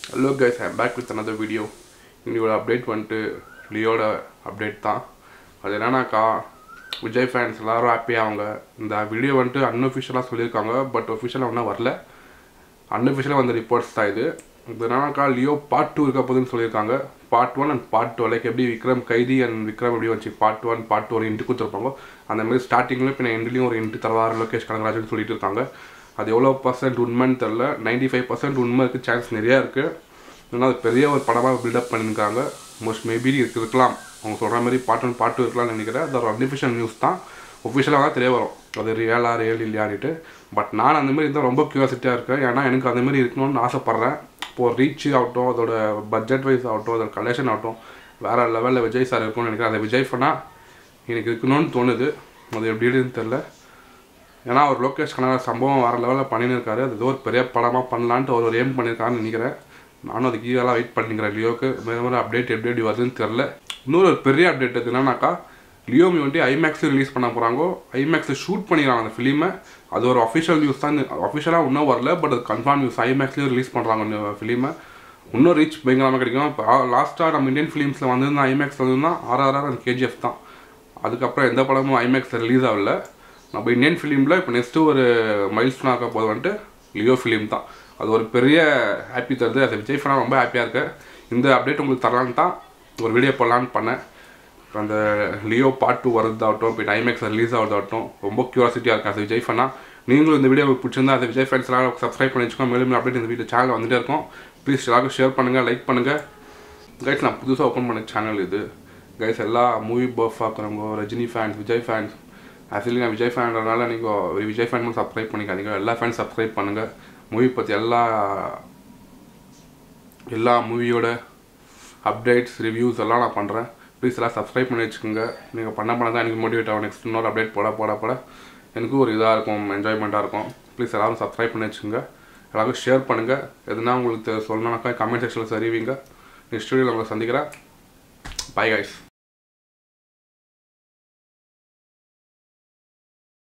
hello guys I'm back with another video இன்னையோட update வந்துட்டு லியோட அப்டேட் தான் அது என்னன்னாக்கா விஜய் ஃபேன்ஸ் எல்லாரும் ஹாப்பியாக அவங்க இந்த வீடியோ வந்துட்டு அன்அஃபிஷியலாக சொல்லியிருக்காங்க பட் ஒஃபிஷியலாக ஒன்றும் வரல அன்அஃபிஷியலாக வந்த ரிப்போர்ட்ஸ் தான் இது இது என்னன்னாக்கா லியோ பார்ட் டூ இருக்க போதுன்னு சொல்லியிருக்காங்க part one and part two like எப்படி விக்ரம் கைதி அண்ட் விக்ரம் எப்படி வச்சு பார்ட் ஒன் பார்ட் டூ ஒரு இன்ட்டு கொடுத்துருப்பாங்க அந்த மாதிரி ஸ்டார்டிங்லேயும் இப்போ எண்ட்லேயும் ஒரு இன்ட்டு தரவாறு லோகேஷ் கனகராஜன் சொல்லிட்டு இருக்காங்க அது எவ்வளோ பர்சன்ட் உண்மைன்னு தெரில நைன்டி ஃபைவ் பர்சன்ட் உண்மை இருக்குது சான்ஸ் நிறையா இருக்குது ஏன்னா அது பெரிய ஒரு படமாக பில்டப் பண்ணியிருக்காங்க மோஸ்ட் மேபி இருக்கு இருக்கலாம் அவங்க சொல்கிற மாதிரி பார்ட் ஒன் பார்ட் டூ இருக்கலாம்னு நினைக்கிறேன் அது ஒரு அன்அஃபிஷியல் நியூஸ் தான் ஒஃபிஷியலாக தான் தெரிய வரும் அது ரியலா ரியல் இல்லையான்ட்டு பட் நான் அந்த மாதிரி இருந்தால் ரொம்ப க்யூரியாசிட்டியாக இருக்கேன் ஏன்னா எனக்கு அந்த மாதிரி இருக்கணும்னு ஆசைப்பட்றேன் இப்போது ரீச் ஆகட்டும் அதோட பட்ஜெட் வைஸ் ஆகட்டும் அதோட கலெக்ஷன் ஆகட்டும் வேறு லெவலில் விஜய் சார் இருக்கும்னு நினைக்கிறேன் அந்த விஜய் ஃபனாக எனக்கு இருக்கணும்னு தோணுது அது எப்படின்னு தெரில ஏன்னா அவர் லோகேஷ் கனகராஜ் சம்பவம் வேறு லெவலில் பண்ணியிருக்காரு அது ஏதோ ஒரு பெரிய படமாக பண்ணலான்ட்டு அவர் ஒரு ஏம் பண்ணியிருக்காருன்னு நினைக்கிறேன் நானும் அதுக்கு ஈகலாக வெயிட் பண்ணிக்கிறேன் லியோக்கு வேறு மாதிரி அப்டேட் எப்படி எப்படி வருதுன்னு தெரில இன்னொரு ஒரு பெரிய அப்டேட் அது என்னன்னாக்கா லியோ வந்துட்டு ஐமேக்ஸில் ரிலீஸ் பண்ண போகிறாங்க ஐமேக்ஸில் ஷூட் பண்ணிக்கிறாங்க அந்த ஃபிலிமை அது ஒரு அஃபிஷியல் நியூஸ் தான் அஃபிஷியலாக இன்னும் வரல பட் அது கன்ஃபார்ம் நியூஸ் ஐமேக்ஸ்லேயும் ரிலீஸ் பண்ணுறாங்க இந்த ஃபிலிமை இன்னும் ரீச் பயங்கரமாக கிடைக்கும் இப்போ லாஸ்ட்டாக நம்ம இந்தியன் ஃபிலிம்ஸில் வந்திருந்தா ஐமேக்ஸ் வந்திருந்தா ஆர்ஆர்ஆர் அந்த கேஜிஎஃப் தான் அதுக்கப்புறம் எந்த படமும் ஐமேக்ஸில் ரிலீஸ் ஆகல நம்ம இந்தியன் ஃபிலிமில் இப்போ நெக்ஸ்ட்டு ஒரு மைல்ஸ்டோன் ஆக போது வந்துட்டு லியோ ஃபிலிம் தான் அது ஒரு பெரிய ஹாப்பி தருது அது விஜய் ஃபேனாக ரொம்ப ஹாப்பியாக இருக்கேன் இந்த அப்டேட் உங்களுக்கு தரலான்னு தான் ஒரு வீடியோ போடலான்னு பண்ணேன் இப்போ அந்த லியோ பார்ட் டூ வரதாகட்டும் இப்போ ஐமேக்ஸ் ரிலீஸ் ஆகிறதாகட்டும் ரொம்ப க்யூரியாசிட்டியாக இருக்கேன் அது விஜய் ஃபேனா நீங்களும் இந்த வீடியோ உங்களுக்கு பிடிச்சிருந்தா அது விஜய் ஃபேன்ஸ் எல்லாம் சப்ஸ்கிரைப் பண்ணி வச்சுக்கோங்க மேலும் அப்டேட் இந்த வீடியோ சேனல் வந்துட்டே இருக்கும் ப்ளீஸ் எல்லாருக்கும் ஷேர் பண்ணுங்கள் லைக் பண்ணுங்கள் கைஸ் நான் புதுசாக ஓப்பன் பண்ண சேனல் இது கைஸ் எல்லா மூவி பர்ஃப் பார்க்குறவங்க Rajini fans Vijay fans actually நான் விஜய் ஃபேன்றனால நீங்கள் விஜய் ஃபேன் மட்டும் சப்ஸ்கிரைப் பண்ணிக்காதீங்க எல்லா ஃபேன்ஸ் சப்ஸ்கிரைப் பண்ணுங்கள் மூவி பற்றி எல்லா எல்லா மூவியோட அப்டேட்ஸ் ரிவ்யூஸ் எல்லாம் நான் பண்ணுறேன் ப்ளீஸ் எல்லாம் சப்ஸ்கிரைப் பண்ணி வச்சுக்கோங்க நீங்கள் பண்ண பண்ண தான் எனக்கு மோட்டிவேட் ஆகும் நெக்ஸ்ட் இன்னொரு அப்டேட் போட போட போட எனக்கும் ஒரு இதாக இருக்கும் என்ஜாய்மெண்ட்டாக இருக்கும் ப்ளீஸ் எல்லோரும் சப்ஸ்கிரைப் பண்ணி வச்சுக்கோங்க எல்லாருக்கும் ஷேர் பண்ணுங்கள் எதுனா உங்களுக்கு சொல்லணும்னாக்கா கமெண்ட் செக்ஷனில் சரிவீங்க நெக்ஸ்ட் வீடியோவில் உங்களை சந்திக்கிறேன் பை கைஸ்